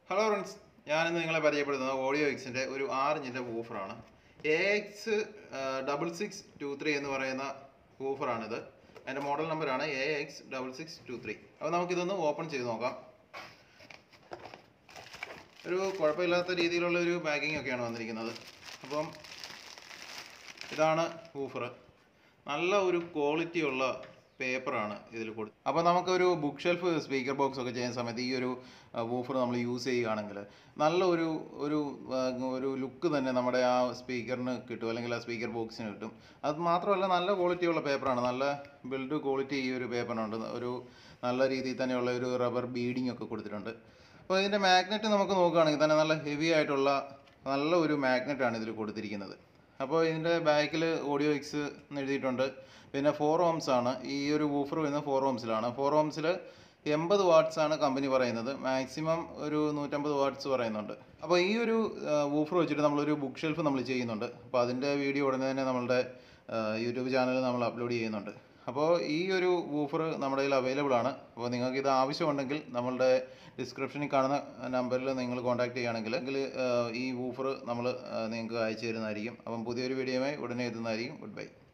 hello friends ഞാനിന്ന് നിങ്ങളെ പരിചയപ്പെടുത്തുന്നത് ഓഡിയോ എക്സിൻ്റെ ഒരു ആറ് ഇഞ്ചിൻ്റെ വൂഫറാണ് A X double six two three എന്ന് പറയുന്ന വൂഫറാണിത് അതിൻ്റെ മോഡൽ നമ്പറാണ് A X double six two three അപ്പോൾ നമുക്കിതൊന്ന് ഓപ്പൺ ചെയ്ത് നോക്കാം ഒരു കുഴപ്പമില്ലാത്ത രീതിയിലുള്ള ഒരു പാക്കിംഗ് ഒക്കെയാണ് വന്നിരിക്കുന്നത് അപ്പം ഇതാണ് വൂഫർ നല്ല ഒരു ക്വാളിറ്റി ഉള്ള പേപ്പറാണ് ഇതിൽ കൊടുത്ത് അപ്പോൾ നമുക്കൊരു ബുക്ക് ഷെൽഫ് സ്പീക്കർ ബോക്സ് ഒക്കെ ചെയ്യുന്ന സമയത്ത് ഈ ഒരു വൂഫർ നമ്മൾ യൂസ് ചെയ്യുകയാണെങ്കിൽ നല്ല ഒരു ഒരു ആ, ഒരു ലുക്ക് തന്നെ നമ്മുടെ ആ സ്പീക്കറിന് കിട്ടും അല്ലെങ്കിൽ ആ സ്പീക്കർ ബോക്സിന് കിട്ടും അത് മാത്രമല്ല നല്ല ക്വാളിറ്റിയുള്ള പേപ്പറാണ് നല്ല ബിൽഡ് ക്വാളിറ്റി ഈ ഒരു പേപ്പറിനുണ്ട് ഒരു നല്ല രീതിയിൽ തന്നെയുള്ള ഒരു റബ്ബർ ബീഡിംഗ് ഒക്കെ കൊടുത്തിട്ടുണ്ട് അപ്പോൾ ഇതിൻ്റെ മാഗ്നറ്റ് നമുക്ക് നോക്കുകയാണെങ്കിൽ തന്നെ നല്ല ഹെവി ആയിട്ടുള്ള നല്ല ഒരു മാഗ്നറ്റാണ് ഇതിൽ കൊടുത്തിരിക്കുന്നത് അപ്പോൾ ഇതിൻ്റെ ബാക്കിൽ ഓഡിയോ എക്സ് എന്ന് എഴുതിയിട്ടുണ്ട് പിന്നെ ഫോർ ഓംസ് ആണ് ഈ ഒരു വൂഫർ വരുന്നത് ഫോർ ഓംസിലാണ് ഫോർ ഓംസിൽ എൺപത് വാട്ട്സ് ആണ് കമ്പനി പറയുന്നത് മാക്സിമം ഒരു നൂറ്റമ്പത് വാട്ട്സ് പറയുന്നുണ്ട് അപ്പോൾ ഈ ഒരു വൂഫർ വെച്ചിട്ട് നമ്മളൊരു ബുക്ക് ഷെൽഫ് നമ്മൾ ചെയ്യുന്നുണ്ട് അപ്പോൾ അതിൻ്റെ വീഡിയോ ഉടനെ തന്നെ നമ്മളുടെ യൂട്യൂബ് ചാനലിൽ നമ്മൾ അപ്ലോഡ് ചെയ്യുന്നുണ്ട് അപ്പോൾ ഈ ഒരു വൂഫർ നമ്മുടെ കയ്യിൽ അവൈലബിൾ ആണ് അപ്പോൾ നിങ്ങൾക്ക് ഇത് ആവശ്യമുണ്ടെങ്കിൽ നമ്മളുടെ ഡിസ്ക്രിപ്ഷനിൽ കാണുന്ന നമ്പറിൽ നിങ്ങൾ കോൺടാക്ട് ചെയ്യുകയാണെങ്കിൽ എങ്കിൽ ഈ വൂഫർ നമ്മൾ നിങ്ങൾക്ക് അയച്ചു തരുന്നതായിരിക്കും അപ്പം പുതിയൊരു വീഡിയോയുമായി ഉടനെ എത്തുന്നതായിരിക്കും ഗുഡ് ബൈ